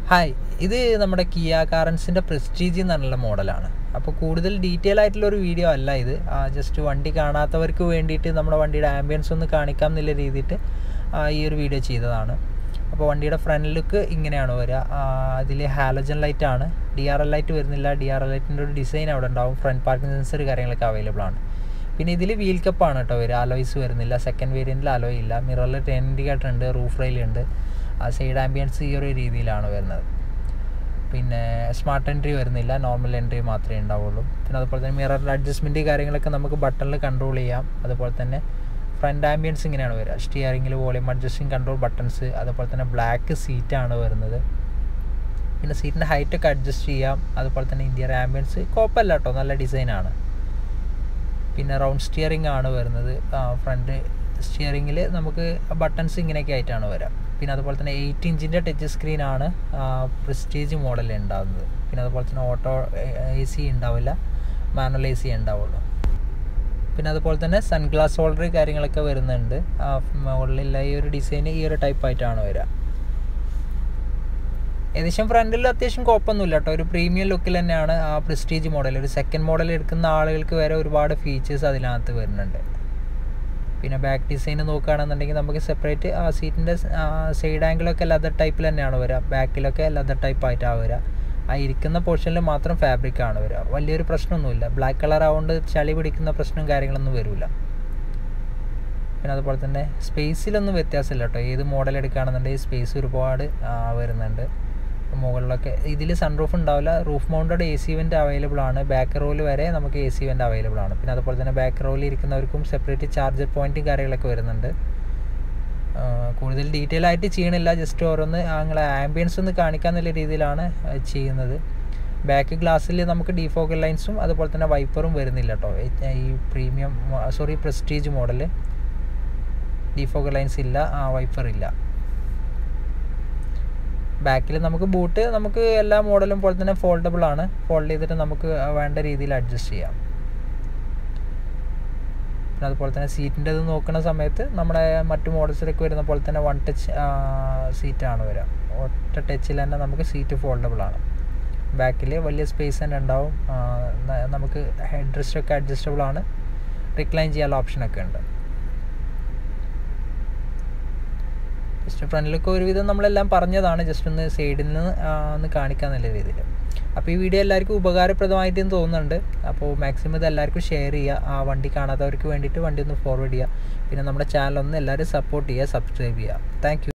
hi ഇത് നമ്മുടെ Kia കാറൻസിൻ്റെ prestige എന്നുള്ള മോഡലാണ് അപ്പോൾ കൂടുതൽ ഡീറ്റെയിൽ ആയിട്ടുള്ള ഒരു വീഡിയോ അല്ല ഇത് ജസ്റ്റ് വണ്ടി കാണാത്തവർക്ക് വേണ്ടിയിട്ട് നമ്മുടെ വണ്ടിയുടെ ആംബിയൻസ് ഒന്ന് കാണിക്കാം എന്നുള്ള രീതിയിട്ട് ഈ ഒരു വീഡിയോ ചെയ്തതാണ് അപ്പോൾ വണ്ടിയുടെ ഫ്രണ്ട് ലുക്ക് ഇങ്ങനെയാണ് വരിക അതിൽ ഹാലജൻ ലൈറ്റ് ആണ് ഡി ആർ എൽ ലൈറ്റ് വരുന്നില്ല ഡി ആർ എൽ ലൈറ്റിൻ്റെ ഒരു ഡിസൈൻ അവിടെ ഉണ്ടാവും ഫ്രണ്ട് പാർക്കിംഗ് സെൻസർ കാര്യങ്ങളൊക്കെ അവൈലബിൾ ആണ് പിന്നെ ഇതിൽ വീൽ കപ്പാണ് കേട്ടോ വരിക അലോയ്സ് വരുന്നില്ല സെക്കൻഡ് വേരിയൻറ്റിൽ അലോയ് ഇല്ല മിററിൽ ടെൻ ഇൻഡിക്കേറ്റർ ഉണ്ട് റൂഫ് റെയിൽ ഉണ്ട് ആ സൈഡ് ആംബിയൻസ് ഈ ഒരു രീതിയിലാണ് വരുന്നത് പിന്നെ സ്മാർട്ട് എൻട്രി വരുന്നില്ല നോർമൽ എൻട്രി മാത്രമേ ഉണ്ടാവുള്ളൂ പിന്നെ അതുപോലെ തന്നെ മിററിൻ്റെ അഡ്ജസ്റ്റ്മെൻറ്റ് കാര്യങ്ങളൊക്കെ നമുക്ക് ബട്ടണിൽ കൺട്രോൾ ചെയ്യാം അതുപോലെ തന്നെ ഫ്രണ്ട് ആംബിയൻസ് ഇങ്ങനെയാണ് വരിക സ്റ്റിയറിങ്ങിൽ വോളിയം അഡ്ജസ്റ്റിംഗ് കൺട്രോൾ ബട്ടൺസ് അതുപോലെ തന്നെ ബ്ലാക്ക് സീറ്റാണ് വരുന്നത് പിന്നെ സീറ്റിൻ്റെ ഹൈറ്റൊക്കെ അഡ്ജസ്റ്റ് ചെയ്യാം അതുപോലെ തന്നെ ഇന്ത്യയുടെ ആംബിയൻസ് കുഴപ്പമില്ല കേട്ടോ നല്ല ഡിസൈനാണ് പിന്നെ റൗണ്ട് സ്റ്റിയറിംഗ് ആണ് വരുന്നത് ഫ്രണ്ട് സ്റ്റിയറിങ്ങിൽ നമുക്ക് ബട്ടൺസ് ഇങ്ങനെയൊക്കെ ആയിട്ടാണ് വരാം പിന്നെ അതുപോലെ തന്നെ എയ്റ്റ് ഇഞ്ചിൻ്റെ ടച്ച് സ്ക്രീനാണ് പ്രസ്റ്റീജ് മോഡലിൽ ഉണ്ടാകുന്നത് പിന്നെ അതുപോലെ തന്നെ ഓട്ടോ എ സി ഉണ്ടാവില്ല മാനുവൽ എ സി ഉണ്ടാവുള്ളൂ പിന്നെ അതുപോലെ തന്നെ സൺഗ്ലാസ് ഹോൾഡർ കാര്യങ്ങളൊക്കെ വരുന്നുണ്ട് മോഡലിലുള്ള ഈ ഒരു ഡിസൈൻ ഈ ഒരു ടൈപ്പ് ആയിട്ടാണ് വരിക ഏകദേശം ഫ്രണ്ടിൽ അത്യാവശ്യം കുഴപ്പമൊന്നുമില്ല കേട്ടോ ഒരു പ്രീമിയം ലുക്കിൽ തന്നെയാണ് ആ പ്രസ്റ്റീജ് മോഡൽ ഒരു സെക്കൻഡ് മോഡൽ എടുക്കുന്ന ആളുകൾക്ക് വരെ ഒരുപാട് ഫീച്ചേഴ്സ് അതിനകത്ത് വരുന്നുണ്ട് പിന്നെ ബാക്ക് ഡിസൈൻ നോക്കുകയാണെന്നുണ്ടെങ്കിൽ നമുക്ക് സെപ്പറേറ്റ് ആ സീറ്റിൻ്റെ സൈഡ് ആംഗിളൊക്കെ ലെതർ ടൈപ്പിൽ തന്നെയാണ് വരിക ബാക്കിലൊക്കെ ലെതർ ടൈപ്പ് ആയിട്ടാണ് വരിക ആ ഇരിക്കുന്ന പോർഷനിൽ മാത്രം ഫാബ്രിക് ആണ് വരിക വലിയൊരു പ്രശ്നമൊന്നുമില്ല ബ്ലാക്ക് കളർ ആവുകൊണ്ട് ചളി പിടിക്കുന്ന പ്രശ്നം കാര്യങ്ങളൊന്നും വരില്ല പിന്നെ അതുപോലെ തന്നെ സ്പേസിലൊന്നും വ്യത്യാസമില്ല കേട്ടോ ഏത് മോഡൽ എടുക്കുകയാണെന്നുണ്ടെങ്കിൽ സ്പേസ് ഒരുപാട് വരുന്നുണ്ട് മുകളിലൊക്കെ ഇതിൽ സൺറൂഫ് ഉണ്ടാവില്ല roof mounted A C vent available ആണ് ബാക്ക് റോയിൽ വരെ നമുക്ക് എ സി വെൻ്റ് അവൈലബിൾ ആണ് പിന്നെ അതുപോലെ തന്നെ ബാക്ക് റോയിൽ ഇരിക്കുന്നവർക്കും സെപ്പറേറ്റ് ചാർജർ പോയിൻറ്റും കാര്യങ്ങളൊക്കെ വരുന്നുണ്ട് കൂടുതൽ ഡീറ്റെയിൽ ആയിട്ട് ചെയ്യണില്ല ജസ്റ്റ് ഓരോന്ന് ഞങ്ങളെ ആംബിയൻസ് ഒന്ന് കാണിക്കാന്നുള്ള രീതിയിലാണ് ചെയ്യുന്നത് ബാക്ക് ഗ്ലാസ്സിൽ നമുക്ക് ഡിഫോക്കൽ ലൈൻസും അതുപോലെ തന്നെ വൈപ്പറും വരുന്നില്ല കേട്ടോ ഈ premium sorry prestige model defogger lines ഇല്ല ആ വൈപ്പർ ഇല്ല ബാക്കിൽ നമുക്ക് ബൂട്ട് നമുക്ക് എല്ലാ മോഡലും പോലെ തന്നെ ഫോൾഡബിൾ ആണ് ഫോൾഡ് ചെയ്തിട്ട് നമുക്ക് വേണ്ട രീതിയിൽ അഡ്ജസ്റ്റ് ചെയ്യാം പിന്നെ അതുപോലെ തന്നെ സീറ്റിൻ്റെ ഇത് നോക്കുന്ന സമയത്ത് നമ്മുടെ മറ്റു മോഡൽസിലൊക്കെ വരുന്ന പോലെ തന്നെ വൺ ടച്ച് സീറ്റാണ് വരിക ഒറ്റ ടച്ചിൽ തന്നെ നമുക്ക് സീറ്റ് ഫോൾഡബിൾ ആണ് ബാക്കിൽ വലിയ സ്പേസ് തന്നെ ഉണ്ടാവും നമുക്ക് ഹെഡ് റെസ്റ്റൊക്കെ അഡ്ജസ്റ്റബിൾ ആണ് റിക്ലൈൻ ചെയ്യാനുള്ള ഓപ്ഷനൊക്കെ ഉണ്ട് ജസ്റ്റ് ഫ്രണ്ടിലൊക്കെ ഒരുവിധം നമ്മളെല്ലാം പറഞ്ഞതാണ് ജസ്റ്റ് ഒന്ന് സൈഡിൽ നിന്ന് ഒന്ന് കാണിക്കാൻ നല്ല രീതിയിൽ അപ്പോൾ ഈ വീഡിയോ എല്ലാവർക്കും ഉപകാരപ്രദമായിട്ട് തോന്നുന്നുണ്ട് അപ്പോൾ മാക്സിമം ഇത് എല്ലാവർക്കും ഷെയർ ചെയ്യുക ആ വണ്ടി കാണാത്തവർക്ക് വേണ്ടിയിട്ട് വണ്ടി ഒന്ന് ഫോർവേഡ് ചെയ്യുക പിന്നെ നമ്മുടെ ചാനൽ ഒന്ന് എല്ലാവരും സപ്പോർട്ട് ചെയ്യുക സബ്സ്ക്രൈബ് ചെയ്യുക താങ്ക്